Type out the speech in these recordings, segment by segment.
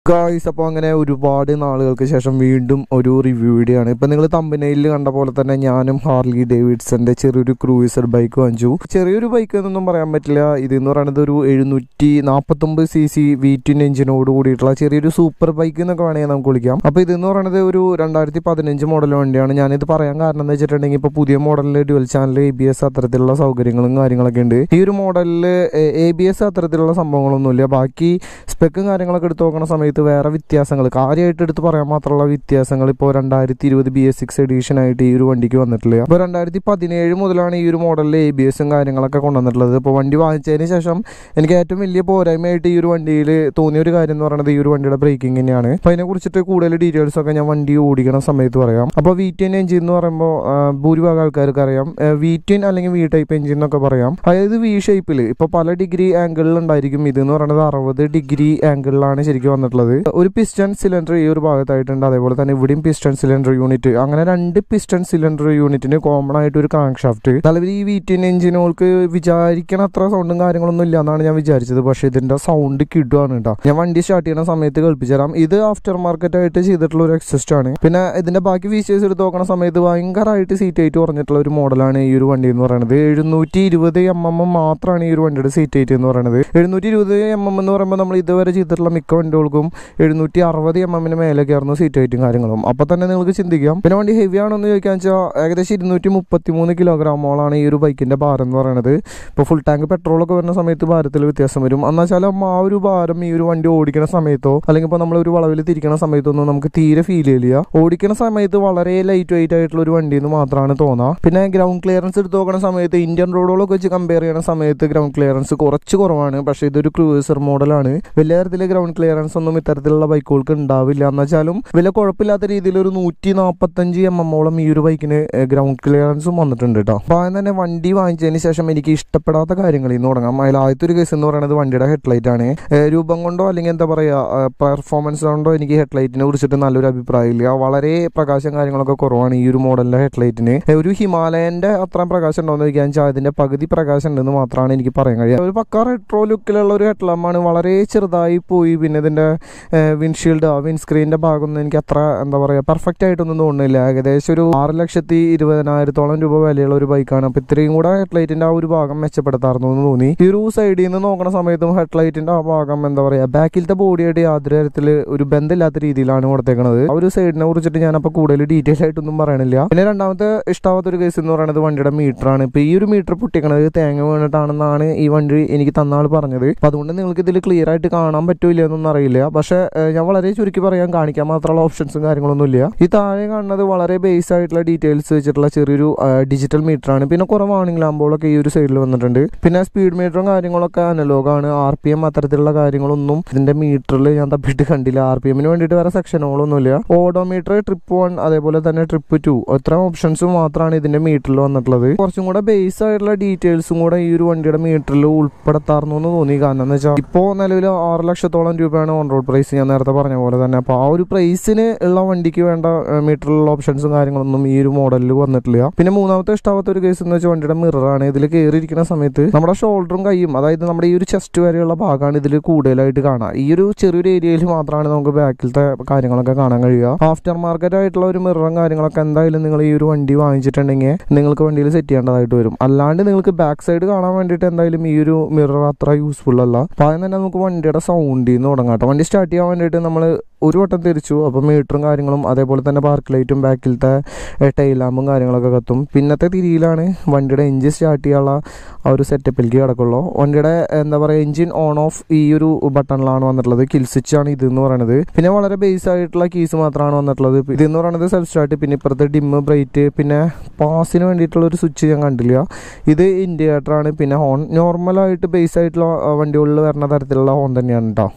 guys അപ്പോൾ അങ്ങനെ ഒരുപാട് നാളുകൾക്ക് ശേഷം വീണ്ടും ഒരു റിവ്യൂ വീഡിയോ ആണ് ഇപ്പം നിങ്ങൾ തമ്പനയിൽ കണ്ട പോലെ തന്നെ ഞാനും ഹാർലി ഡേവിഡ്സന്റെ ചെറിയൊരു ക്രൂയിസർ ബൈക്ക് വാങ്ങിച്ചു ചെറിയൊരു ബൈക്ക് എന്നൊന്നും പറയാൻ പറ്റില്ല ഇത് എന്ന് പറയുന്നത് ഒരു എഴുന്നൂറ്റി നാൽപ്പത്തൊമ്പത് സി സി വി ടിൻ എഞ്ചിനോട് കൂടിയിട്ടുള്ള ചെറിയൊരു സൂപ്പർ ബൈക്ക് എന്നൊക്കെ വേണമെങ്കിൽ നമുക്ക് വിളിക്കാം അപ്പോൾ ഇതെന്ന് പറയുന്നത് ഒരു രണ്ടായിരത്തി പതിനഞ്ച് മോഡൽ വണ്ടിയാണ് ഞാനിത് പറയാൻ കാരണം എന്ന് വെച്ചിട്ടുണ്ടെങ്കിൽ ഇപ്പോൾ പുതിയ മോഡലിൽ dual channel A B S അത്തരത്തിലുള്ള സൗകര്യങ്ങളും കാര്യങ്ങളൊക്കെ ഉണ്ട് ഈ ഒരു മോഡലിൽ എ ബി എസ് അത്തരത്തിലുള്ള സംഭവങ്ങളൊന്നുമില്ല ബാക്കി സ്പെക്കും കാര്യങ്ങളൊക്കെ എടുത്ത് നോക്കുന്ന സമയത്ത് വേറെ വ്യത്യാസങ്ങൾ കാര്യമായിട്ട് എടുത്ത് പറയാൻ മാത്രമുള്ള വ്യത്യാസങ്ങൾ ഇപ്പോൾ രണ്ടായിരത്തി ഇരുപത് ബി എസ് സിക്സ് എഡീഷൻ ആയിട്ട് ഈ ഒരു വണ്ടിക്ക് വന്നിട്ടില്ല ഇപ്പോൾ രണ്ടായിരത്തി പതിനേഴ് മുതലാണ് ഈ ഒരു മോഡലിൽ എ ബി എസും കാര്യങ്ങളൊക്കെ കൊണ്ടുവന്നിട്ടുള്ളത് ഇപ്പോൾ വണ്ടി വാങ്ങിച്ചതിന് ശേഷം എനിക്ക് ഏറ്റവും വലിയ പോരായ്മയായിട്ട് ഈ ഒരു വണ്ടിയിൽ തോന്നിയ ഒരു കാര്യം എന്ന് പറയുന്നത് ഈ ഒരു വണ്ടിയുടെ ബ്രേക്കിംഗ് തന്നെയാണ് അപ്പോൾ അതിനെ കുറിച്ചിട്ട് കൂടുതൽ ഡീറ്റെയിൽസ് ഒക്കെ ഞാൻ വണ്ടി ഓടിക്കണ സമയത്ത് പറയാം അപ്പോൾ വി ടി എൻ എഞ്ചിൻ എന്ന് പറയുമ്പോൾ ആ, ഭൂരിഭാഗം ആൾക്കാർക്ക് അറിയാം വി ടെൻ അല്ലെങ്കിൽ വി ടൈപ്പ് എഞ്ചിൻ എന്നൊക്കെ പറയാം അതായത് വി ഷേപ്പിൽ ഇപ്പോൾ പല ഡിഗ്രി ആംഗിളിൽ ഉണ്ടായിരിക്കും ഇത് എന്ന് പറയുന്നത് അറുപത് ഡിഗ്രി ആംഗിളിലാണ് ശരിക്കും വന്നിട്ടുള്ളത് ഒരു പിസ്റ്റൺ സിലിണ്ടർ ഈ ഒരു ഭാഗത്തായിട്ടുണ്ട് അതേപോലെ തന്നെ ഇവിടെയും പിസ്റ്റൺ സിലിണ്ടർ യൂണിറ്റ് അങ്ങനെ രണ്ട് പിസ്റ്റൺ സിലിണ്ടർ യൂണിറ്റിന് കോമൺ ആയിട്ട് ഒരു ക്രാങ്ക് ഷാഫ്റ്റ് നിലവിൽ ഈ വി ടെൻ എഞ്ചിനുകൾക്ക് വിചാരിക്കണ അത്ര സൗണ്ടും കാര്യങ്ങളൊന്നും ഇല്ല എന്നാണ് ഞാൻ വിചാരിച്ചത് പക്ഷേ ഇതിന്റെ സൗണ്ട് കിട്ടുകയാണ് കേട്ടോ ഞാൻ വണ്ടി സ്റ്റാർട്ട് ചെയ്യുന്ന സമയത്ത് കേൾപ്പിച്ചു തരാം ഇത് ആഫ്റ്റർ മാർക്കറ്റ് ആയിട്ട് ചെയ്തിട്ടുള്ള ഒരു എക്സസ്റ്റ് ആണ് പിന്നെ ഇതിന്റെ ബാക്കി ഫീച്ചേഴ്സ് എടുത്ത് നോക്കുന്ന സമയത്ത് ഭയങ്കരമായിട്ട് സീറ്റ് ഹൈറ്റ് കുറഞ്ഞിട്ടുള്ള ഒരു മോഡലാണ് ഈ ഒരു വണ്ടി എന്ന് പറയുന്നത് എഴുന്നൂറ്റി ഇരുപത് എം എം മാത്രമാണ് ഈ ഒരു വണ്ടിയുടെ സീറ്റ് ഹൈറ്റ് എന്ന് പറയുന്നത് എഴുന്നൂറ്റി ഇരുപത് എം എം എന്ന് പറയുമ്പോൾ നമ്മൾ ഇതുവരെ ചെയ്തിട്ടുള്ള മിക്ക വണ്ടികൾക്കും എഴുന്നൂറ്റി അറുപത് എം എമ്മിന് മേലേക്ക് ആയിരുന്നു സീറ്റ് ഹൈറ്റും കാര്യങ്ങളും അപ്പോൾ തന്നെ നിങ്ങൾക്ക് ചിന്തിക്കാം പിന്നെ വണ്ടി ഹെവി ആണെന്ന് ചോദിക്കാൻ വെച്ചാൽ ഏകദേശം ഇരുന്നൂറ്റി മുപ്പത്തി മൂന്ന് കിലോഗ്രാമോളാണ് ഈ ഒരു ബൈക്കിന്റെ ഭാരം എന്ന് പറയുന്നത് ഇപ്പോൾ ഫുൾ ടാങ്ക് പെട്രോളൊക്കെ വരുന്ന സമയത്ത് ഭാരത്തിൽ വ്യത്യാസം വരും എന്നാൽ വെച്ചാൽ ആ ഒരു ഭാരം ഈ ഒരു വണ്ടി ഓടിക്കുന്ന സമയത്തോ അല്ലെങ്കിൽ ഇപ്പോൾ നമ്മൾ ഒരു വളവിൽ തിരിക്കുന്ന സമയത്തൊന്നും നമുക്ക് തീരെ ഫീൽ ചെയ്യില്ല ഓടിക്കുന്ന സമയത്ത് വളരെ ലൈറ്റ് വെയിറ്റ് ആയിട്ടുള്ള ഒരു വണ്ടി എന്ന് മാത്രമാണ് തോന്നുക പിന്നെ ഗ്രൗണ്ട് ക്ലിയറൻസ് എടുത്ത് നോക്കുന്ന സമയത്ത് ഇന്ത്യൻ റോഡുകളൊക്കെ വെച്ച് കമ്പയർ ചെയ്യുന്ന സമയത്ത് ഗ്രൗണ്ട് ക്ലിയറൻസ് കുറച്ച് കുറവാണ് പക്ഷേ ഇതൊരു ക്രൂസർ മോഡലാണ് വലിയ തരത്തിലെ ഗ്രൗണ്ട് ക്ലിയറൻസ് ഒന്നും ഇത്തരത്തിലുള്ള ബൈക്കുകൾക്ക് ഉണ്ടാവില്ല എന്നുവെച്ചാലും വലിയ കുഴപ്പമില്ലാത്ത രീതിയിൽ ഒരു നൂറ്റി നാൽപ്പത്തഞ്ച് എം എമ്മോളം ഈ ഒരു ബൈക്കിന് ഗ്രൗണ്ട് ക്ലിയറൻസും വന്നിട്ടുണ്ട് കേട്ടോ അപ്പോൾ ആദ്യം തന്നെ വണ്ടി വാങ്ങിച്ചതിന് ശേഷം എനിക്ക് ഇഷ്ടപ്പെടാത്ത കാര്യങ്ങളിൽ നിന്ന് തുടങ്ങാം അതിൽ ആദ്യത്തെ ഒരു കേസ് എന്ന് പറയുന്നത് വണ്ടിയുടെ ഹെഡ്ലൈറ്റ് ആണ് ഏഹ് രൂപം കൊണ്ടോ അല്ലെങ്കിൽ എന്താ പറയുക പെർഫോമൻസ് കൊണ്ടോ എനിക്ക് ഹെഡ്ലൈറ്റിനെ കുറിച്ചിട്ട് നല്ലൊരു അഭിപ്രായമില്ല വളരെ പ്രകാശം കാര്യങ്ങളൊക്കെ കുറവാണ് ഈ ഒരു മോഡലിന്റെ ഹെഡ്ലൈറ്റിന് ഒരു ഹിമാലയന്റെ അത്രയും പ്രകാശം ഉണ്ടോ എന്ന് ചോദിക്കാൻ വെച്ചാൽ അതിന്റെ പകുതി പ്രകാശം ഉണ്ടെന്ന് മാത്രമാണ് എനിക്ക് പറയാൻ കഴിയുക ഒരു പക്ക റെട്രോ ലുക്കിലുള്ള ഒരു ഹെഡ്ലാമ്പാണ് വളരെ ചെറുതായി പോയി പിന്നെ ഇതിന്റെ വിൻഷീൽഡ് ആ വിൻസ്ക്രീനിന്റെ ഭാഗമൊന്നും എനിക്ക് അത്ര എന്താ പറയുക പെർഫെക്റ്റ് ആയിട്ടൊന്നും തോന്നുന്നില്ല ഏകദേശം ഒരു ആറ് ലക്ഷത്തി ഇരുപതിനായിരത്തോളം രൂപ വിലയുള്ള ഒരു ബൈക്കാണ് അപ്പൊ ഇത്രയും കൂടെ ഹെഡ്ലൈറ്റിന്റെ ആ ഒരു ഭാഗം മെച്ചപ്പെടുത്താറുന്നു എന്ന് തോന്നി ഈ ഒരു സൈഡിൽ നിന്ന് നോക്കുന്ന സമയത്തും ഹെഡ്ലൈറ്റിന്റെ ആ ഭാഗം എന്താ പറയാ ബാക്കിലത്തെ ബോഡിയായിട്ട് യാതൊരു തരത്തിൽ ഒരു ബന്ധമില്ലാത്ത രീതിയിലാണ് കൊടുത്തേക്കുന്നത് ആ ഒരു സൈഡിനെ കുറിച്ചിട്ട് ഞാനപ്പോൾ കൂടുതൽ ഡീറ്റെയിൽ ആയിട്ടൊന്നും പറയണില്ല പിന്നെ രണ്ടാമത്തെ ഇഷ്ടാവാത്ത ഒരു കേസ് എന്ന് പറയുന്നത് വണ്ടിയുടെ മീറ്റർ ആണ് ഇപ്പൊ ഈ ഒരു മീറ്റർ പൊട്ടിക്കണത് തേങ്ങ വീണിട്ടാണെന്നാണ് ഈ വണ്ടി എനിക്ക് തന്നാൾ പറഞ്ഞത് അപ്പൊ അതുകൊണ്ട് നിങ്ങൾക്ക് ഇതിൽ ക്ലിയർ ആയിട്ട് കാണാൻ പറ്റൂല എന്നൊന്നും അറിയില്ല പക്ഷെ ഏഹ്, ഞാൻ വളരെ ചുരുക്കി പറയാൻ കാണിക്കാൻ മാത്രമുള്ള ഓപ്ഷൻസും കാര്യങ്ങളൊന്നും ഇല്ല ഈ താഴെ കാണുന്നത് വളരെ ബേസ് ആയിട്ടുള്ള ഡീറ്റെയിൽസ് വെച്ചിട്ടുള്ള ചെറിയൊരു ഡിജിറ്റൽ മീറ്റർ ആണ് പിന്നെ കുറെ വാണിംഗ് ലാമ്പുകളൊക്കെ ഈ ഒരു സൈഡിൽ വന്നിട്ടുണ്ട് പിന്നെ സ്പീഡ് മീറ്ററും കാര്യങ്ങളൊക്കെ അനലോഗാണ് ആർ പി എം അത്തരത്തിലുള്ള കാര്യങ്ങളൊന്നും ഇതിന്റെ മീറ്ററിൽ ഞാൻ തപ്പിട്ട് കണ്ടില്ല ആർ പി എമ്മിന് വേണ്ടിയിട്ട് വേറെ സെക്ഷനുകളൊന്നുമില്ല ഓഡോമീറ്റർ ട്രിപ്പ് വൺ അതേപോലെ തന്നെ ട്രിപ്പ് ടു ഇത്രയും ഓപ്ഷൻസ് മാത്രമാണ് ഇതിന്റെ മീറ്ററിൽ വന്നിട്ടുള്ളത് കുറച്ചും കൂടെ ബേസ് ആയിട്ടുള്ള ഡീറ്റെയിൽസും കൂടെ ഈ ഒരു വണ്ടിയുടെ മീറ്ററിൽ ഉൾപ്പെടുത്താറുന്നു എന്ന് തോന്നി കാരണം എന്ന് വെച്ചാൽ ഇപ്പോൾ നിലവിൽ ആറ് ലക്ഷത്തോളം രൂപയാണ് ഓൺ റോഡ് പ്രൈസ് ഞാൻ നേരത്തെ പറഞ്ഞ പോലെ തന്നെ അപ്പോൾ ആ ഒരു പ്രൈസിന് ഉള്ള വണ്ടിക്ക് വേണ്ട മീറ്ററിലുള്ള ഓപ്ഷൻസും കാര്യങ്ങളൊന്നും ഈ ഒരു മോഡലിൽ വന്നിട്ടില്ല പിന്നെ മൂന്നാമത്തെ ഇഷ്ടാവാത്ത ഒരു കേസ് എന്ന് വെച്ചാൽ വണ്ടിയുടെ മിററാണ് ഇതിൽ കയറിയിരിക്കുന്ന സമയത്ത് നമ്മുടെ ഷോൾഡറും കൈയും അതായത് നമ്മുടെ ഈ ഒരു ചെസ്റ്റ് വരെയുള്ള ഭാഗമാണ് ഇതിൽ കൂടുതലായിട്ട് കാണുക ഈ ഒരു ചെറിയൊരു ഏരിയയിൽ മാത്രമാണ് നമുക്ക് ബാക്കിലത്തെ കാര്യങ്ങളൊക്കെ കാണാൻ കഴിയുക ആഫ്റ്റർ മാർക്കറ്റ് ആയിട്ടുള്ള ഒരു മിററും കാര്യങ്ങളൊക്കെ എന്തായാലും നിങ്ങൾ ഈ ഒരു വണ്ടി വാങ്ങിച്ചിട്ടുണ്ടെങ്കിൽ നിങ്ങൾക്ക് വണ്ടിയിൽ സെറ്റ് ചെയ്യേണ്ടതായിട്ട് വരും അല്ലാണ്ട് നിങ്ങൾക്ക് ബാക്ക് സൈഡ് കാണാൻ വേണ്ടിയിട്ട് എന്തായാലും ഈ ഒരു മിറർ അത്ര യൂസ്ഫുൾ അല്ല അപ്പോൾ ആദ്യം തന്നെ നമുക്ക് വണ്ടിയുടെ സൗണ്ടിൽ നിന്ന് തുടങ്ങാം കേട്ടോ വണ്ടി സ്റ്റാർട്ട് ചെയ്യാൻ വേണ്ടിയിട്ട് നമ്മൾ ഒരു വട്ടം തിരിച്ചു അപ്പോൾ മീറ്ററും കാര്യങ്ങളും അതേപോലെ തന്നെ പാർക്ക് ലൈറ്റും ബാക്കിലത്തെ ടൈൽ ലാമ്പും കാര്യങ്ങളൊക്കെ കത്തും പിന്നത്തെ തിരിയിലാണ് വണ്ടിയുടെ എഞ്ചിൻ സ്റ്റാർട്ട് ചെയ്യാനുള്ള ആ ഒരു സെറ്റപ്പിലേക്ക് കിടക്കുള്ളൂ വണ്ടിയുടെ എന്താ പറയുക എഞ്ചിൻ ഓൺ ഓഫ് ഈ ഒരു ബട്ടണിലാണ് വന്നിട്ടുള്ളത് കിൽ സ്വിച്ച് ആണ് ഇത് എന്ന് പറയുന്നത് പിന്നെ വളരെ ബേസ് ആയിട്ടുള്ള കീസ് മാത്രമാണ് വന്നിട്ടുള്ളത് ഇത് എന്ന് പറയുന്നത് സെൽഫ് സ്റ്റാർട്ട് പിന്നെ ഇപ്പുറത്തെ ഡിമ്മ് ബ്രൈറ്റ് പിന്നെ പാസിന് വേണ്ടിയിട്ടുള്ള ഒരു സ്വിച്ച് ഞാൻ കണ്ടില്ല ഇത് ഇൻഡിക്കേറ്റർ ആണ് പിന്നെ ഹോൺ നോർമലായിട്ട് ബേസ് ആയിട്ടുള്ള ആ, വണ്ടികളിൽ വരുന്ന തരത്തിലുള്ള ഹോൺ തന്നെയാണ് കേട്ടോ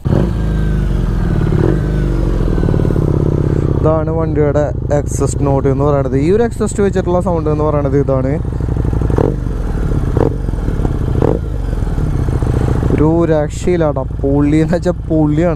ഇതാണ് വണ്ടിയുടെ എക്സസ്റ്റ് നോട്ട് എന്ന് പറയുന്നത് ഈ ഒരു എക്സസ്റ്റ് വെച്ചിട്ടുള്ള സൗണ്ട് എന്ന് പറയുന്നത് ഇതാണ് ഒരു രക്ഷയിലാടാ പുള്ളി എന്ന് വെച്ചാൽ പുള്ളിയാണ്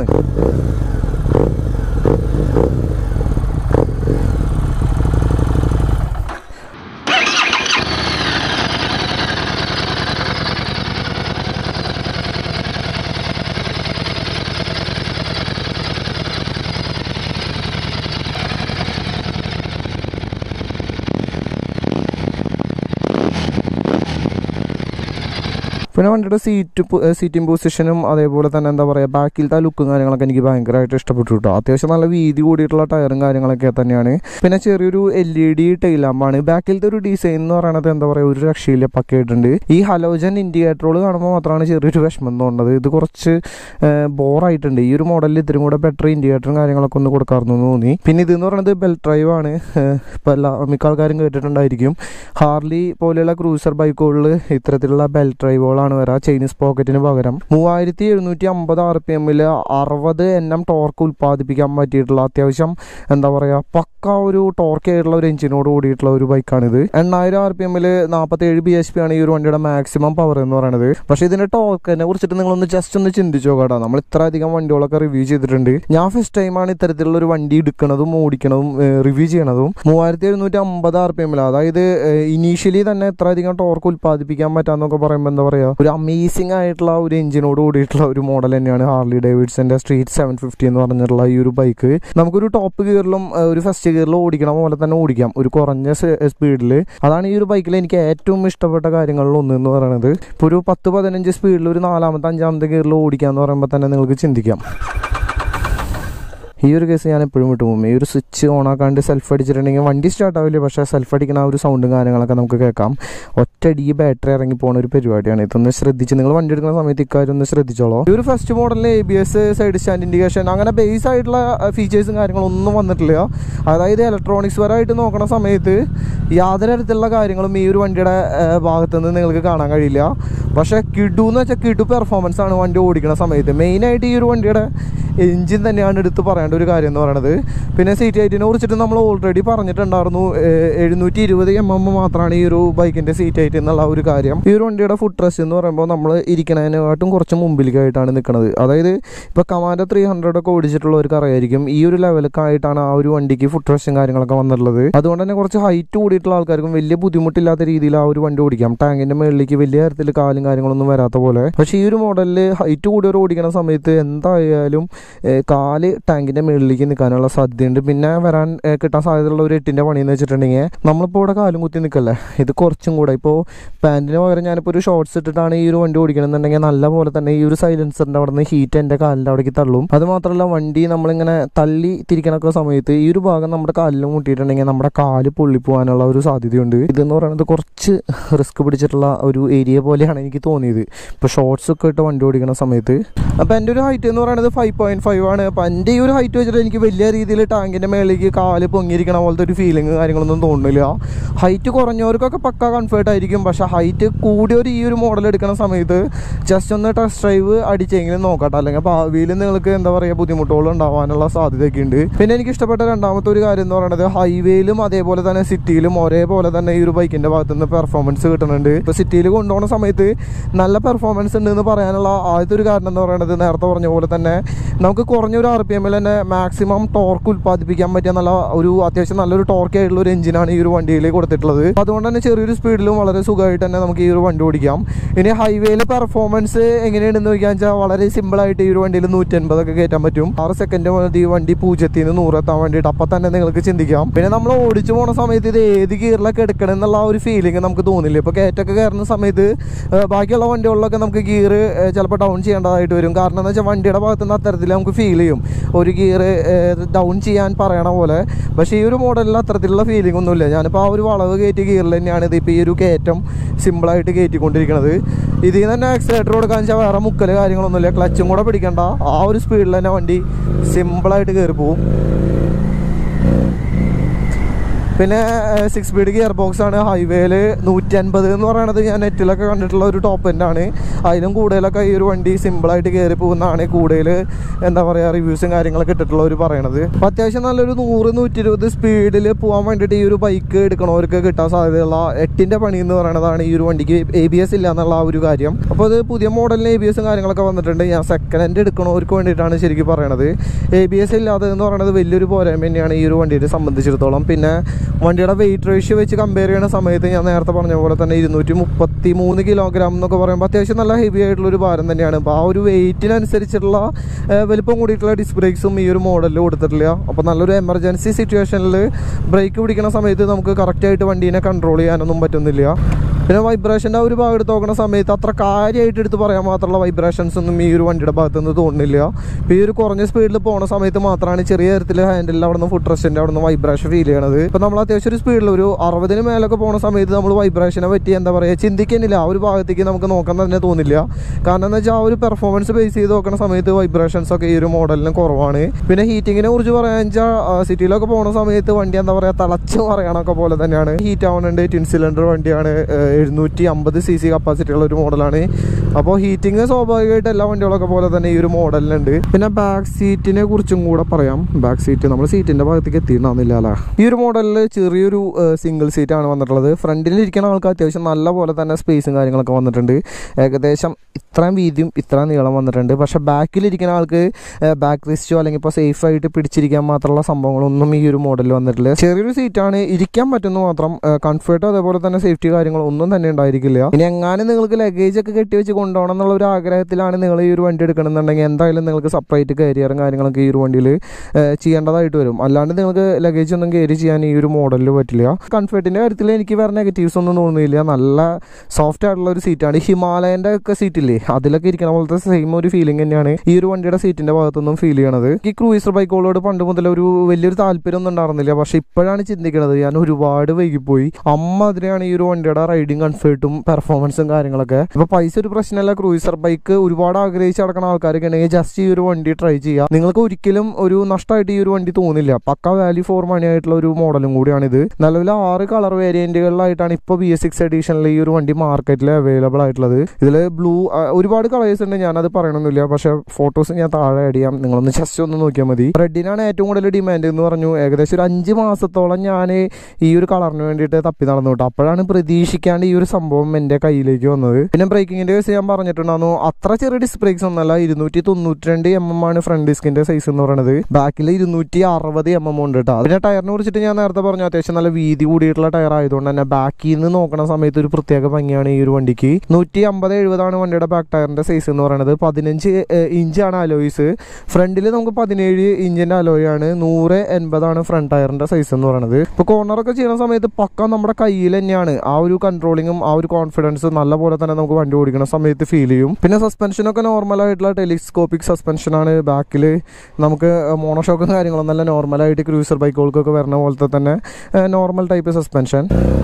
പിന്നെ വണ്ടിയുടെ സീറ്റ് സീറ്റിംഗ് പൊസിഷനും അതേപോലെ തന്നെ എന്താ പറയുക ബാക്കിലത്തെ ലുക്കും കാര്യങ്ങളൊക്കെ എനിക്ക് ഭയങ്കരമായിട്ട് ഇഷ്ടപ്പെട്ടു കേട്ടോ അത്യാവശ്യം നല്ല വീതി കൂടിയിട്ടുള്ള ടയറും കാര്യങ്ങളൊക്കെ തന്നെയാണ് പിന്നെ ചെറിയൊരു എൽ ഇ ഡി ടൈലാമ്പാണ് ബാക്കിലത്തെ ഒരു ഡിസൈൻ എന്ന് പറയുന്നത് എന്താ പറയുക ഒരു രക്ഷയില്ല പക്കയായിട്ടുണ്ട് ഈ ഹലോജൻ ഇൻഡിക്കേറ്ററുകൾ കാണുമ്പോൾ മാത്രമാണ് ചെറിയൊരു വിഷമം തോന്നുന്നത് ഇത് കുറച്ച് ബോറായിട്ടുണ്ട് ഈ ഒരു മോഡലിൽ ഇത്തിരി കൂടെ ബെറ്റർ ഇൻഡിക്കേറ്ററും കാര്യങ്ങളൊക്കെ ഒന്ന് കൊടുക്കാറുന്നു എന്ന് തോന്നി പിന്നെ ഇതെന്ന് പറയുന്നത് ബെൽറ്റ് ഡ്രൈവ് ആണ് ഇപ്പോൾ എല്ലാ മിക്ക ആൾക്കാരും കേട്ടിട്ടുണ്ടായിരിക്കും ഹാർലി പോലെയുള്ള ക്രൂസർ ബൈക്കുകളിൽ ഇത്തരത്തിലുള്ള ബെൽറ്റ് ഡ്രൈവുകളാണ് വരാം ചൈനീസ് പോക്കറ്റിന് പകരം മൂവായിരത്തി എഴുന്നൂറ്റി അമ്പത് ആർ പി എമ്മിൽ അറുപത് എൻ എം ടോർക്ക് ഉൽപ്പാദിപ്പിക്കാൻ പറ്റിയിട്ടുള്ള അത്യാവശ്യം എന്താ പറയുക പക്ക ഒരു ടോർക്ക് ആയിട്ടുള്ള ഒരു എഞ്ചിനോട് കൂടിയിട്ടുള്ള ഒരു ബൈക്കാണിത് എണ്ണായിരം ആർ പി എമ്മിൽ നാൽപ്പത്തേഴ് ബി എച്ച് പി ആണ് ഈ ഒരു വണ്ടിയുടെ മാക്സിമം പവർ എന്ന് പറയുന്നത് പക്ഷേ ഇതിന്റെ ടോർക്കിനെ കുറിച്ചിട്ട് നിങ്ങളൊന്ന് ജസ്റ്റ് ഒന്ന് ചിന്തിച്ചു നോക്കാട്ടോ നമ്മൾ ഇത്ര അധികം വണ്ടികളൊക്കെ റിവ്യൂ ചെയ്തിട്ടുണ്ട് ഞാൻ ഫസ്റ്റ് ടൈമാണ് ഇത്തരത്തിലുള്ള ഒരു വണ്ടി എടുക്കുന്നതും ഓടിക്കണതും റിവ്യൂ ചെയ്യണതും മൂവായിരത്തി എഴുന്നൂറ്റി അമ്പത് ആർ പി എമ്മിൽ അതായത് ഇനീഷ്യലി തന്നെ ഇത്ര അധികം ടോർക്ക് ഉൽപ്പാദിപ്പിക്കാൻ പറ്റാന്നൊക്കെ പറയുമ്പോൾ എന്താ പറയുക ഒരു അമേസിംഗ് ആയിട്ടുള്ള ഒരു എഞ്ചിനോട് കൂടിയിട്ടുള്ള ഒരു മോഡൽ തന്നെയാണ് ഹാർലി ഡേവിഡ്സിന്റെ സ്ട്രീറ്റ് സെവൻ ഫിഫ്റ്റി എന്ന് പറഞ്ഞിട്ടുള്ള ഈ ഒരു ബൈക്ക് നമുക്കൊരു ടോപ്പ് ഗിയറിലും ഒരു ഫസ്റ്റ് ഗിയറിലും ഓടിക്കണ പോലെ തന്നെ ഓടിക്കാം ഒരു കുറഞ്ഞ സ്പീഡിൽ അതാണ് ഈ ഒരു ബൈക്കിൽ എനിക്ക് ഏറ്റവും ഇഷ്ടപ്പെട്ട കാര്യങ്ങളിൽ ഒന്ന് എന്ന് പറയുന്നത് ഇപ്പോൾ ഒരു പത്ത് പതിനഞ്ച് സ്പീഡിൽ ഒരു നാലാമത്തെ അഞ്ചാമത്തെ ഗിയറിൽ ഓടിക്കുക എന്ന് പറയുമ്പോൾ തന്നെ നിങ്ങൾക്ക് ചിന്തിക്കാം ഈ ഒരു കേസ് ഞാൻ എപ്പോഴും വിട്ടു പോകും ഈ ഒരു സ്വിച്ച് ഓൺ ആക്കാണ്ട് സെൽഫ് അടിച്ചിട്ടുണ്ടെങ്കിൽ വണ്ടി സ്റ്റാർട്ട് ആവില്ല പക്ഷേ സെൽഫ് അടിക്കുന്ന ആ ഒരു സൗണ്ടും കാര്യങ്ങളൊക്കെ നമുക്ക് കേൾക്കാം ഒറ്റയടി ബാറ്ററി ഇറങ്ങി പോകുന്ന ഒരു പരിപാടിയാണ് ഇതൊന്ന് ശ്രദ്ധിച്ച് നിങ്ങൾ വണ്ടി എടുക്കുന്ന സമയത്ത് ഇക്കാര്യം ഒന്ന് ശ്രദ്ധിച്ചോളൂ ഈ ഒരു ഫസ്റ്റ് മോഡലിൽ A B S side stand indication അങ്ങനെ ബേസ് ആയിട്ടുള്ള ഫീച്ചേഴ്സും കാര്യങ്ങളും ഒന്നും വന്നിട്ടില്ല അതായത് ഇലക്ട്രോണിക്സ് പരമായിട്ട് നോക്കണ സമയത്ത് യാതൊരു തരത്തിലുള്ള കാര്യങ്ങളും ഈ ഒരു വണ്ടിയുടെ ഭാഗത്തുനിന്ന് നിങ്ങൾക്ക് കാണാൻ കഴിയില്ല പക്ഷേ കിഡു എന്ന് വെച്ചാൽ കിഡു പെർഫോമൻസ് ആണ് വണ്ടി ഓടിക്കുന്ന സമയത്ത് മെയിനായിട്ട് ഈ ഒരു വണ്ടിയുടെ എഞ്ചിൻ തന്നെയാണ് എടുത്ത് പറയേണ്ട ഒരു കാര്യം എന്ന് പറയുന്നത് പിന്നെ സീറ്റ് ഹൈറ്റിനെ കുറിച്ചിട്ട് നമ്മൾ ഓൾറെഡി പറഞ്ഞിട്ടുണ്ടായിരുന്നു എഴുന്നൂറ്റി ഇരുപത് എം എം മാത്രമാണ് ഈ ഒരു ബൈക്കിൻ്റെ സീറ്റ് ഹൈറ്റ് എന്നുള്ള ഒരു കാര്യം ഈ ഒരു വണ്ടിയുടെ ഫുഡ് റെസ്റ്റ് എന്ന് പറയുമ്പോൾ നമ്മൾ ഇരിക്കുന്നതിനെക്കാട്ടും കുറച്ച് മുമ്പിലേക്കായിട്ടാണ് നിൽക്കുന്നത് അതായത് ഇപ്പോൾ കമാൻഡോ ത്രീ ഹൺഡ്രഡ് ഒക്കെ ഓടിച്ചിട്ടുള്ളവർക്ക് അറിയായിരിക്കും ഈ ഒരു ലെവലൊക്കെ ആയിട്ടാണ് ആ ഒരു വണ്ടിക്ക് ഫുഡ് റെസ്റ്റും കാര്യങ്ങളൊക്കെ വന്നിട്ടുള്ളത് അതുകൊണ്ട് തന്നെ കുറച്ച് ഹൈറ്റ് കൂടിയിട്ടുള്ള ആൾക്കാർക്കും വലിയ ബുദ്ധിമുട്ടില്ലാത്ത രീതിയിൽ ആ ഒരു വണ്ടി ഓടിക്കാം ടാങ്കിൻ്റെ മുകളിലേക്ക് വലിയ തരത്തിൽ കാലും കാര്യങ്ങളൊന്നും വരാത്ത പോലെ പക്ഷേ ഈ ഒരു മോഡലിൽ ഹൈറ്റ് കൂടിയവർ ഓടിക്കുന്ന സമയത്ത് എന്തായാലും കാല് ടാങ്കിന്റെ മുകളിലേക്ക് നിൽക്കാനുള്ള സാധ്യതയുണ്ട് പിന്നെ വരാൻ കിട്ടാൻ സാധ്യതയുള്ള ഒരു എട്ടിന്റെ പണി എന്ന് വെച്ചിട്ടുണ്ടെങ്കിൽ നമ്മളിപ്പോൾ ഇവിടെ കാലും കുത്തി നിൽക്കല്ലേ ഇത് കുറച്ചും കൂടെ ഇപ്പോൾ പാൻറ്റിന് പകരം ഞാനിപ്പോൾ ഒരു ഷോർട്സ് ഇട്ടിട്ടാണ് ഈ ഒരു വണ്ടി ഓടിക്കണമെന്നുണ്ടെങ്കിൽ നല്ല പോലെ തന്നെ ഈ ഒരു സൈലൻസറിന്റെ അവിടെ നിന്ന് ഹീറ്റ് എൻ്റെ കാലിൻ്റെ അവിടേക്ക് തള്ളും അത് മാത്രമല്ല വണ്ടി നമ്മളിങ്ങനെ തള്ളി തിരിക്കണൊക്കെ സമയത്ത് ഈ ഒരു ഭാഗം നമ്മുടെ കാലിൽ മുട്ടിയിട്ടുണ്ടെങ്കിൽ നമ്മുടെ കാല് പൊള്ളിപ്പോകാനുള്ള ഒരു സാധ്യതയുണ്ട് ഇതെന്ന് പറയുന്നത് കുറച്ച് റിസ്ക് പിടിച്ചിട്ടുള്ള ഒരു ഏരിയ പോലെയാണ് എനിക്ക് തോന്നിയത് ഇപ്പോൾ ഷോർട്സ് ഒക്കെ ഇട്ട് വണ്ടി ഓടിക്കുന്ന സമയത്ത് അപ്പോൾ എൻ്റെ ഒരു ഹൈറ്റ് എന്ന് പറയുന്നത് ഫൈവ് പോയിന്റ് ഫൈവ് ആണ് അപ്പോൾ എൻ്റെ ഈ ഒരു ഹൈറ്റ് വെച്ചിട്ട് എനിക്ക് വലിയ രീതിയിൽ ടാങ്കിൻ്റെ മേലേക്ക് കാല് പൊങ്ങിയിരിക്കണ പോലത്തെ ഒരു ഫീലിംഗ് കാര്യങ്ങളൊന്നും തോന്നുന്നില്ല ഹൈറ്റ് കുറഞ്ഞവർക്കൊക്കെ പക്ക കംഫേർട്ട് ആയിരിക്കും പക്ഷെ ഹൈറ്റ് കൂടിയൊരു ഈ ഒരു മോഡൽ എടുക്കുന്ന സമയത്ത് ജസ്റ്റ് ഒന്ന് ടെസ്റ്റ് ഡ്രൈവ് അടിച്ചെങ്കിലും നോക്കട്ടെ അല്ലെങ്കിൽ ഭാവിയിൽ നിങ്ങൾക്ക് എന്താ പറയുക ബുദ്ധിമുട്ടുകൾ ഉണ്ടാവാനുള്ള സാധ്യതയൊക്കെ ഉണ്ട് പിന്നെ എനിക്ക് ഇഷ്ടപ്പെട്ട രണ്ടാമത്തെ ഒരു കാര്യം എന്ന് പറയുന്നത് ഹൈവേയിലും അതേപോലെ തന്നെ സിറ്റിയിലും ഒരേപോലെ തന്നെ ഈ ഒരു ബൈക്കിൻ്റെ ഭാഗത്ത് നിന്ന് പെർഫോമൻസ് കിട്ടുന്നുണ്ട് ഇപ്പോൾ സിറ്റിയിൽ കൊണ്ടുപോകുന്ന സമയത്ത് നല്ല പെർഫോമൻസ് ഉണ്ട് എന്ന് പറയാനുള്ള ആദ്യത്തെ ഒരു കാരണം എന്ന് പറയുന്നത് നേരത്തെ പറഞ്ഞ പോലെ തന്നെ നമുക്ക് കുറഞ്ഞൊരു ആർ പി എമ്മിൽ തന്നെ മാക്സിമം ടോർക്ക് ഉൽപ്പാദിപ്പിക്കാൻ പറ്റിയ നല്ല ഒരു അത്യാവശ്യം നല്ലൊരു ടോർക്ക് ആയിട്ടുള്ള ഒരു എഞ്ചിനാണ് ഈ ഒരു വണ്ടിയിൽ കൊടുത്തിട്ടുള്ളത് അപ്പോൾ അതുകൊണ്ട് തന്നെ ചെറിയൊരു സ്പീഡിലും വളരെ സുഖമായിട്ട് തന്നെ നമുക്ക് ഈ ഒരു വണ്ടി ഓടിക്കാം ഇനി ഹൈവേയിലെ പെർഫോമൻസ് എങ്ങനെയുണ്ടെന്ന് ചോദിക്കാൻ വെച്ചാൽ വളരെ സിമ്പിളായിട്ട് ഈ ഒരു വണ്ടിയിൽ നൂറ്റൻപതൊക്കെ കയറ്റാൻ പറ്റും ആറ് സെക്കൻഡ് മതി ഈ വണ്ടി പൂജ്യത്തിൽ നിന്ന് നൂറെത്താൻ വേണ്ടിയിട്ട് അപ്പം തന്നെ നിങ്ങൾക്ക് ചിന്തിക്കാം പിന്നെ നമ്മൾ ഓടിച്ചു പോണ സമയത്ത് ഇത് ഏത് ഗിയറിലൊക്കെ എടുക്കണം എന്നുള്ള ആ ഒരു ഫീലിംഗ് നമുക്ക് തോന്നില്ല ഇപ്പോൾ കയറ്റൊക്കെ കയറുന്ന സമയത്ത് ബാക്കിയുള്ള വണ്ടികളിലൊക്കെ നമുക്ക് ഗിയർ ചിലപ്പോൾ ഡൗൺ ചെയ്യേണ്ടതായിട്ട് വരും കാരണം എന്ന് വെച്ചാൽ വണ്ടിയുടെ ഭാഗത്ത് നിന്ന് അത്തരത്തിൽ നമുക്ക് ഫീൽ ചെയ്യും ഒരു ഗിയർ ഡൗൺ ചെയ്യാൻ പറയണ പോലെ പക്ഷേ ഈ ഒരു മോഡലിൽ അത്തരത്തിലുള്ള ഫീലിംഗ് ഒന്നുമില്ല ഞാനിപ്പോൾ ആ ഒരു വളവ് കയറ്റിയ ഗിയറിൽ തന്നെയാണ് ഇതിപ്പോൾ ഈ ഒരു കയറ്റം സിമ്പിളായിട്ട് കയറ്റിക്കൊണ്ടിരിക്കുന്നത് ഇതിൽ നിന്ന് തന്നെ ആക്സിലേറ്റർ കൊടുക്കാൻ വെച്ചാൽ വേറെ മുക്കൽ കാര്യങ്ങളൊന്നുമില്ല ക്ലച്ചും കൂടെ പിടിക്കണ്ട ആ ഒരു സ്പീഡിൽ തന്നെ വണ്ടി സിമ്പിളായിട്ട് കയറി പോവും പിന്നെ സിക്സ് സ്പീഡ് ഗിയർ ബോക്സ് ആണ് ഹൈവേയിൽ നൂറ്റി അൻപത് എന്ന് പറയുന്നത് ഞാൻ നെറ്റിലൊക്കെ കണ്ടിട്ടുള്ള ഒരു ടോപ്പ് എൻഡാണ് അതിലും കൂടുതലൊക്കെ ഈ ഒരു വണ്ടി സിമ്പിളായിട്ട് കയറി പോകുന്നതാണ് കൂടുതൽ എന്താ പറയുക റിവ്യൂസും കാര്യങ്ങളൊക്കെ ഇട്ടിട്ടുള്ളവർ പറയണത് അപ്പോൾ അത്യാവശ്യം നല്ലൊരു നൂറ് നൂറ്റി ഇരുപത് സ്പീഡിൽ പോകാൻ വേണ്ടിയിട്ട് ഈ ഒരു ബൈക്ക് എടുക്കണവർക്ക് കിട്ടാൻ സാധ്യതയുള്ള എട്ടിൻ്റെ പണി എന്ന് പറയുന്നതാണ് ഈ ഒരു വണ്ടിക്ക് എ ബി എസ് ഇല്ല എന്നുള്ള ആ ഒരു കാര്യം അപ്പോൾ അത് പുതിയ മോഡലിന് എ ബി എസും കാര്യങ്ങളൊക്കെ വന്നിട്ടുണ്ട് ഞാൻ സെക്കൻഡ് ഹാൻഡ് എടുക്കണവർക്ക് വേണ്ടിയിട്ടാണ് ശരിക്കും പറയണത് എ ബി എസ് ഇല്ലാതെ എന്ന് പറയുന്നത് വലിയൊരു പോരായ്മ തന്നെയാണ് ഈ ഒരു വണ്ടിയെ സംബന്ധിച്ചിടത്തോളം പിന്നെ വണ്ടിയുടെ വെയിറ്റ് റേഷ്യോ വെച്ച് കമ്പയർ ചെയ്യുന്ന സമയത്ത് ഞാൻ നേരത്തെ പറഞ്ഞ പോലെ തന്നെ ഇരുന്നൂറ്റി മുപ്പത്തി മൂന്ന് കിലോഗ്രാം എന്നൊക്കെ പറയുമ്പോൾ അത്യാവശ്യം നല്ല ഹെവി ആയിട്ടുള്ള ഒരു ഭാരം തന്നെയാണ് അപ്പോൾ ആ ഒരു വെയിറ്റിനനുസരിച്ചുള്ള വലിപ്പം കൂടിയിട്ടുള്ള ഡിസ്ക് ബ്രേക്സും ഈ ഒരു മോഡലിൽ കൊടുത്തിട്ടില്ല അപ്പോൾ നല്ലൊരു എമർജൻസി സിറ്റുവേഷനിൽ ബ്രേക്ക് പിടിക്കുന്ന സമയത്ത് നമുക്ക് കറക്റ്റായിട്ട് വണ്ടീനെ കൺട്രോൾ ചെയ്യാനൊന്നും പറ്റുന്നില്ല പിന്നെ വൈബ്രേഷൻ്റെ ഒരു ഭാഗം എടുത്ത് നോക്കുന്ന സമയത്ത് അത്ര കാര്യമായിട്ട് എടുത്ത് പറയാൻ മാത്രമുള്ള വൈബ്രേഷൻസ് ഒന്നും ഈ ഒരു വണ്ടിയുടെ ഭാഗത്ത് നിന്ന് തോന്നുന്നില്ല ഇപ്പോൾ ഈ ഒരു കുറഞ്ഞ സ്പീഡിൽ പോകുന്ന സമയത്ത് മാത്രമാണ് ചെറിയ തരത്തിൽ ഹാൻഡിൽ അവിടെ നിന്ന് ഫുഡ് റെസ്റ്റിൻ്റെ അവിടെ നിന്ന് വൈബ്രേഷൻ ഫീൽ ചെയ്യണത് ഇപ്പോൾ നമ്മൾ അത്യാവശ്യം ഒരു സ്പീഡിൽ ഒരു അറുപതിന് മേലൊക്കെ പോകുന്ന സമയത്ത് നമ്മൾ വൈബ്രേഷനെ പറ്റി എന്താ പറയുക ചിന്തിക്കുന്നില്ല ആ ഒരു ഭാഗത്തേക്ക് നമുക്ക് നോക്കാൻ തന്നെ തോന്നില്ല കാരണം എന്ന് വെച്ചാൽ ആ ഒരു പെർഫോമൻസ് ബേസ് ചെയ്ത് നോക്കുന്ന സമയത്ത് വൈബ്രേഷൻസ് ഒക്കെ ഈ ഒരു മോഡലിന് കുറവാണ് പിന്നെ ഹീറ്റിങ്ങിനെ കുറിച്ച് പറയാന്ന് വെച്ചാൽ സിറ്റിയിലൊക്കെ പോകുന്ന സമയത്ത് വണ്ടി എന്താ പറയുക തിളച്ച് പറയണൊക്കെ പോലെ തന്നെയാണ് ഹീറ്റ് ആവുന്നുണ്ട് ടിൻ സിലിണ്ടർ വണ്ടിയാണ് എഴുന്നൂറ്റി അമ്പത് സി സി കപ്പാസിറ്റി ഉള്ള ഒരു മോഡലാണ് അപ്പോൾ ഹീറ്റിംഗ് സ്വാഭാവികമായിട്ട് എല്ലാ വണ്ടികളൊക്കെ പോലെ തന്നെ ഈ ഒരു മോഡലിനുണ്ട് പിന്നെ ബാക്ക് സീറ്റിനെ കുറിച്ചും കൂടെ പറയാം ബാക്ക് സീറ്റ് നമ്മൾ സീറ്റിന്റെ ഭാഗത്തേക്ക് എത്തിയിട്ടുണ്ടാകുന്നില്ല അല്ലേ ഈ ഒരു മോഡലിൽ ചെറിയൊരു സിംഗിൾ സീറ്റ് ആണ് വന്നിട്ടുള്ളത് ഫ്രണ്ടിൽ ഇരിക്കുന്ന ആൾക്ക് അത്യാവശ്യം നല്ല പോലെ തന്നെ സ്പേസും കാര്യങ്ങളൊക്കെ വന്നിട്ടുണ്ട് ഏകദേശം ഇത്രയും വീതിയും ഇത്രയും നീളം വന്നിട്ടുണ്ട് പക്ഷേ ബാക്കിലിരിക്കുന്ന ആൾക്ക് ബാക്ക് റിസ്റ്റോ അല്ലെങ്കിൽ ഇപ്പോൾ സേഫ് ആയിട്ട് പിടിച്ചിരിക്കാൻ മാത്രമുള്ള സംഭവങ്ങളൊന്നും ഈ ഒരു മോഡലിൽ വന്നിട്ടില്ല ചെറിയൊരു സീറ്റാണ് ഇരിക്കാൻ പറ്റുന്ന മാത്രം കംഫർട്ട് അതേപോലെ തന്നെ സേഫ്റ്റി കാര്യങ്ങളൊന്നും തന്നെ ഉണ്ടായിരിക്കില്ല ഇനി എങ്ങാനും നിങ്ങൾക്ക് ലഗേജ് ഒക്കെ കെട്ടി വെച്ച് കൊണ്ടുപോകണം എന്നുള്ള ഒരു ആഗ്രഹത്തിലാണ് നിങ്ങൾ ഈ ഒരു വണ്ടി എടുക്കണമെന്നുണ്ടെങ്കിൽ എന്തായാലും നിങ്ങൾക്ക് സെപ്പറേറ്റ് കരിയറും കാര്യങ്ങളൊക്കെ ഈ ഒരു വണ്ടിയിൽ ചെയ്യേണ്ടതായിട്ട് വരും അല്ലാണ്ട് നിങ്ങൾക്ക് ലഗേജ് ഒന്നും കയറി ചെയ്യാൻ ഈ ഒരു മോഡലിൽ പറ്റില്ല കംഫർട്ടിൻ്റെ കാര്യത്തിൽ എനിക്ക് വേറെ നെഗറ്റീവ്സ് ഒന്നും തോന്നുന്നില്ല നല്ല സോഫ്റ്റ് ആയിട്ടുള്ള ഒരു സീറ്റാണ് ഹിമാലയൻ്റെ ഒക്കെ സീറ്റില്ലേ അതിലൊക്കെ ഇരിക്കുന്ന പോലത്തെ സെയിം ഒരു ഫീലിംഗ് തന്നെയാണ് ഈ ഒരു വണ്ടിയുടെ സീറ്റിന്റെ ഭാഗത്തുനിന്നും ഫീൽ ചെയ്യണത് ഈ ക്രൂയിസർ ബൈക്കുകളോട് പണ്ട് മുതൽ ഒരു വലിയൊരു താല്പര്യം ഒന്നും ഉണ്ടായിരുന്നില്ല പക്ഷെ ഇപ്പോഴാണ് ചിന്തിക്കുന്നത് ഞാൻ ഒരുപാട് വൈകിപ്പോയി അമ്മ അതിനെയാണ് ഈ ഒരു വണ്ടിയുടെ റൈഡിങ് കംഫർട്ടും പെർഫോമൻസും കാര്യങ്ങളൊക്കെ ഇപ്പൊ പൈസ ഒരു പ്രശ്നമല്ല ക്രൂയിസർ ബൈക്ക് ഒരുപാട് ആഗ്രഹിച്ച് നടക്കുന്ന ആൾക്കാരൊക്കെ ഉണ്ടെങ്കിൽ ജസ്റ്റ് ഈ ഒരു വണ്ടി ട്രൈ ചെയ്യുക നിങ്ങൾക്ക് ഒരിക്കലും ഒരു നഷ്ടമായിട്ട് ഈ ഒരു വണ്ടി തോന്നില്ല പക്ക വാല്യൂ ഫോർ മണി ആയിട്ടുള്ള ഒരു മോഡലും കൂടിയാണിത് നിലവിൽ ആറ് കളർ വേരിയന്റുകളിലായിട്ടാണ് ഇപ്പോൾ ബി എസ് സിക്സ് എഡീഷനിൽ ഈ ഒരു വണ്ടി മാർക്കറ്റിൽ അവൈലബിൾ ആയിട്ടുള്ളത് ഇതിൽ ബ്ലൂ ഒരുപാട് കളേഴ്സ് ഉണ്ട് ഞാനത് പറയണമെന്നില്ല പക്ഷേ ഫോട്ടോസ് ഞാൻ താഴെ ആഡ് ചെയ്യാം നിങ്ങളൊന്ന് ജസ്റ്റ് ഒന്ന് നോക്കിയാൽ മതി റെഡിനാണ് ഏറ്റവും കൂടുതൽ ഡിമാൻഡ് എന്ന് പറഞ്ഞു ഏകദേശം ഒരു അഞ്ച് മാസത്തോളം ഞാൻ ഈ ഒരു കളറിന് വേണ്ടിയിട്ട് തപ്പി നടന്നു കേട്ടോ അപ്പോഴാണ് പ്രതീക്ഷിക്കാണ്ട് ഈ ഒരു സംഭവം എൻ്റെ കയ്യിലേക്ക് വന്നത് പിന്നെ ബ്രേക്കിങ്ങിൻ്റെ കേസ് ഞാൻ പറഞ്ഞിട്ടുണ്ടായിരുന്നു അത്ര ചെറിയ ഡിസ്ക് ബ്രേക്സ് ഒന്നല്ല ഇരുന്നൂറ്റി തൊണ്ണൂറ്റി രണ്ട് എം എം ആണ് ഫ്രണ്ട് ഡിസ്കിന്റെ സൈസ് എന്ന് പറയുന്നത് ബാക്കിൽ ഇരുന്നൂറ്റി അറുപത് എം എം ഉണ്ട് കേട്ടോ പിന്നെ ടയറിനെ കുറിച്ചിട്ട് ഞാൻ നേരത്തെ പറഞ്ഞു അത്യാവശ്യം നല്ല വീതി കൂടിയിട്ടുള്ള ടയർ ആയതുകൊണ്ട് തന്നെ ബാക്കിൽ നിന്ന് നോക്കുന്ന സമയത്ത് ഒരു പ്രത്യേക ഭംഗിയാണ് ഈ ഒരു വണ്ടിക്ക് നൂറ്റി അമ്പത് എഴുപതാണ് വണ്ടിയുടെ ബാക്ക് ടയറിന്റെ സൈസ് എന്ന് പറയുന്നത് പതിനഞ്ച് ഇഞ്ചാണ് അലോയ്സ് ഫ്രണ്ടിൽ നമുക്ക് പതിനേഴ് ഇഞ്ചിന്റെ അലോയാണ് നൂറ് എൺപതാണ് ഫ്രണ്ട് ടയറിന്റെ സൈസ് എന്ന് പറയുന്നത് ഇപ്പൊ കോർണറൊക്കെ ചെയ്യുന്ന സമയത്ത് പക്ക നമ്മുടെ കയ്യിൽ തന്നെയാണ് ആ ഒരു കൺട്രോളിങ്ങും ആ ഒരു കോൺഫിഡൻസ് നല്ല പോലെ തന്നെ നമുക്ക് വണ്ടി ഓടിക്കുന്ന സമയത്ത് ഫീൽ ചെയ്യും പിന്നെ സസ്പെൻഷനൊക്കെ നോർമൽ ആയിട്ടുള്ള ടെലിസ്കോപ്പിക് സസ്പെൻഷൻ ആണ് ബാക്കിൽ നമുക്ക് മോണോഷോക്കും കാര്യങ്ങളൊന്നും നല്ല നോർമലായിട്ട് ക്രൂസർ ബൈക്കുകൾക്കൊക്കെ വരുന്ന പോലത്തെ തന്നെ നോർമൽ ടൈപ്പ് സസ്പെൻഷൻ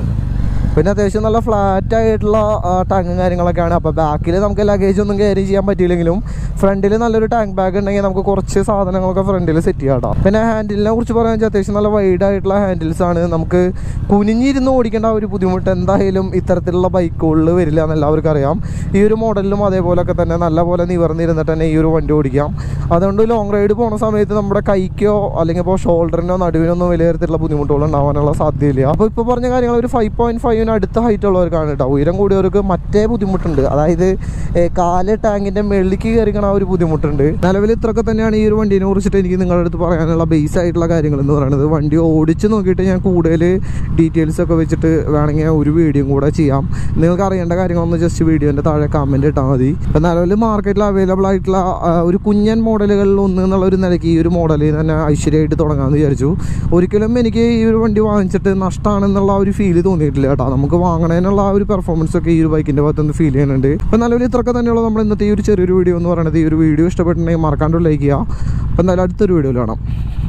പിന്നെ അത്യാവശ്യം നല്ല ഫ്ലാറ്റ് ആയിട്ടുള്ള ടാങ്കും കാര്യങ്ങളൊക്കെയാണ് അപ്പോൾ ബാക്കിൽ നമുക്ക് ലഗേജ് ഒന്നും ക്യാരി ചെയ്യാൻ പറ്റിയില്ലെങ്കിലും ഫ്രണ്ടിൽ നല്ലൊരു ടാങ്ക് ബാഗ് ഉണ്ടെങ്കിൽ നമുക്ക് കുറച്ച് സാധനങ്ങളൊക്കെ ഫ്രണ്ടിൽ സെറ്റ് ചെയ്യാം കേട്ടോ പിന്നെ ഹാൻഡിലിനെ കുറിച്ച് പറയാൻ വെച്ചാൽ അത്യാവശ്യം നല്ല വൈഡ് ആയിട്ടുള്ള ഹാൻഡിൽസ് ആണ് നമുക്ക് കുനിഞ്ഞിരുന്ന് ഓടിക്കേണ്ട ആ ഒരു ബുദ്ധിമുട്ട് എന്തായാലും ഇത്തരത്തിലുള്ള ബൈക്കുകളിൽ വരില്ല എന്ന് എല്ലാവർക്കും അറിയാം ഈ ഒരു മോഡലിലും അതേപോലൊക്കെ തന്നെ നല്ല പോലെ നിവർന്നിരുന്നിട്ട് തന്നെ ഈ ഒരു വണ്ടി ഓടിക്കാം അതുകൊണ്ട് ലോങ് റൈഡ് പോകുന്ന സമയത്ത് നമ്മുടെ കൈക്കോ അല്ലെങ്കിൽ ഇപ്പോൾ ഷോൾഡറിനോ നടുവിനൊന്നും വലിയ തരത്തിലുള്ള ബുദ്ധിമുട്ടുകൾ ഉണ്ടാവാനുള്ള സാധ്യതയില്ല അപ്പോൾ ഇപ്പോൾ പറഞ്ഞ കാര്യങ്ങൾ ഒരു ഫൈവ് പോയിന്റ് ഫൈവിന് അടുത്ത ഹൈറ്റ് ഉള്ളവർക്കാണ് കേട്ടോ ഉയരം കൂടിയവർക്ക് മറ്റേ ബുദ്ധിമുട്ടുണ്ട് അതായത് ഏ, കാല് ടാങ്കിന്റെ മെള്ളിക്ക് കയറിക്കണ ആ ഒരു ബുദ്ധിമുട്ടുണ്ട് നിലവിൽ ഇത്രയൊക്കെ തന്നെയാണ് ഈ ഒരു വണ്ടീനെ കുറിച്ചിട്ട് എനിക്ക് നിങ്ങളുടെ അടുത്ത് പറയാനുള്ള ബേസ് ആയിട്ടുള്ള കാര്യങ്ങൾ എന്ന് പറയുന്നത് വണ്ടി ഓടിച്ച് നോക്കിയിട്ട് ഞാൻ കൂടുതൽ ഡീറ്റെയിൽസ് ഒക്കെ വെച്ചിട്ട് വേണമെങ്കിൽ ഒരു വീഡിയോ കൂടെ ചെയ്യാം നിങ്ങൾക്ക് അറിയേണ്ട കാര്യങ്ങളൊന്ന് ജസ്റ്റ് വീഡിയോന്റെ താഴെ കമന്റ് ഇട്ടാൽ മതി ഇപ്പം നിലവിൽ മാർക്കറ്റിൽ അവൈലബിൾ ആയിട്ടുള്ള ആ, ഒരു കുഞ്ഞൻ മോഡലുകളിൽ ഒന്ന് എന്നുള്ള ഒരു നിലയ്ക്ക് ഈ ഒരു മോഡൽ തന്നെ ഐശ്വര്യമായിട്ട് തുടങ്ങാമെന്ന് വിചാരിച്ചു ഒരിക്കലും എനിക്ക് ഈ ഒരു വണ്ടി വാങ്ങിച്ചിട്ട് നഷ്ടമാണെന്നുള്ള ആ ഒരു ഫീല് തോന്നിയിട്ടില്ല കേട്ടോ നമുക്ക് വാങ്ങണതിനുള്ള ആ ഒരു പെർഫോമൻസ് ഒക്കെ ഈ ഒരു ബൈക്കിന്റെ ഭാഗത്തുനിന്ന് ഫീൽ ചെയ്യുന്നുണ്ട് അപ്പം നിലവിൽ ഇത്രയൊക്കെ തന്നെയുള്ള നമ്മൾ ഇന്നത്തെ ഈ ഒരു ചെറിയൊരു വീഡിയോ എന്ന് പറയുന്നത് ഈ ഒരു വീഡിയോ ഇഷ്ടപ്പെട്ടിട്ടുണ്ടെങ്കിൽ മറക്കാണ്ട് ലൈക്ക് ചെയ്യുക അപ്പം എന്തായാലും അടുത്തൊരു വീഡിയോയിൽ കാണാം